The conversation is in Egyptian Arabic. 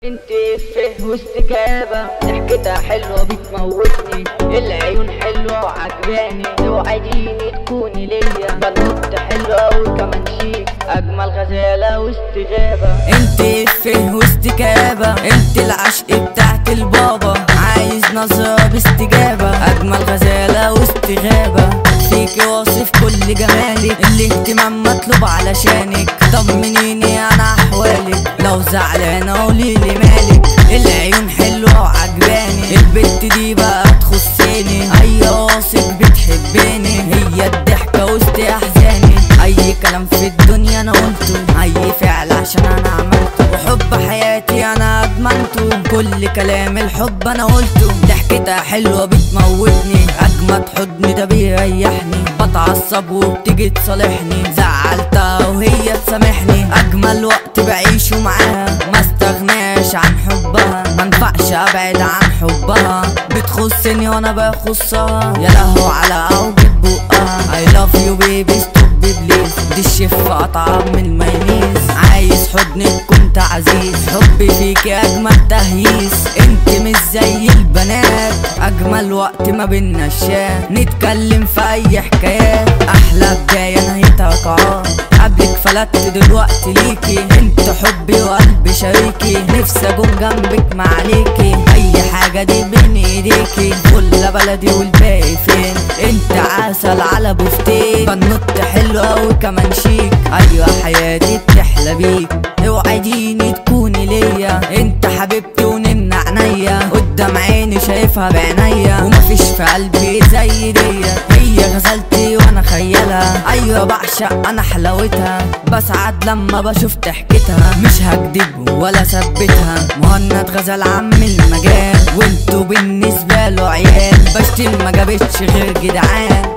انت فيه واستجابة ضحكتها حلوة بتموتني العيون حلوة وعجباني توعديني تكوني ليا بنوتة حلوة وكمان شيك أجمل غزالة واستجابة انت فيه واستجابة انت العشق بتاعت البابا عايز نظرة باستجابة اجمل غزالة واستغابة فيكي واصف كل جمالك الاهتمام مطلوب علشانك طمنيني انا احوالك لو زعلانة قوليلي مالك العيون حلوة وعجباني البت دي بقى تخصني اي واثق بتحبني هي الضحكة وسط احزاني اي كلام في الدنيا انا قلته اي فعل عشان انا عملته وحب حياتي انا ادمنته كل كلام الحب انا قلته ضحكتها حلوة بتموتني اجمد حضن ده بيريحني بتعصب وبتيجي تصالحني زعلتها وهي تسامحني اجمل وقت بعيشه معاها ما استغناش عن حبها منفعش ابعد عن حبها بتخصني وانا بخصها يا لهو على اوجة بقها I love you baby stop بليز دي الشف اطعم من المايونيز عايز حضنك كنت عزيز حبي فيكي اجمل تهييس انت مش زي البنات اجمل وقت ما بينا الشام نتكلم في اي حكايات احلى بدايه نهايتها قاعات قبلك فلت دلوقتي ليكي انت حبي وقلبي شريكي نفسي اكون جنبك معليكي اي حاجه دي بين ايديكي كل بلدي والباقي فين انت عسل على بوفتين بنوت حلوه وكمان شيك ايوه حياتي بتحلى بيك اوعديني تكوني ليا انت حبيبتي ونمنا عينيا قدام عيني شايفها بعينيا ومفيش في قلبي زي ديا هي غزلتي وانا خيالها ايوه بعشق انا حلاوتها بسعد لما بشوف ضحكتها مش هكدب ولا ثبتها مهند غزل عم المجال وانتوا بالنسبه له عيال بشتم ما جابتش غير جدعان